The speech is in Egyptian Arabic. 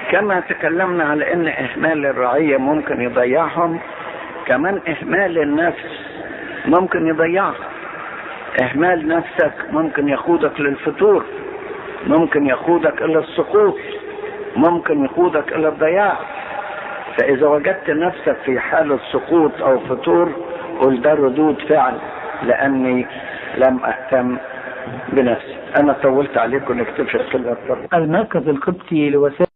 كما تكلمنا على ان اهمال الرعية ممكن يضيعهم كمان اهمال النفس ممكن يضيعها اهمال نفسك ممكن يقودك للفتور ممكن يقودك الى السقوط ممكن يقودك الى الضياع فاذا وجدت نفسك في حالة سقوط او فتور قل ده ردود فعل لاني لم اهتم بنفسي انا طولت عليكم نكتشف كده المركز القبطي لوسائل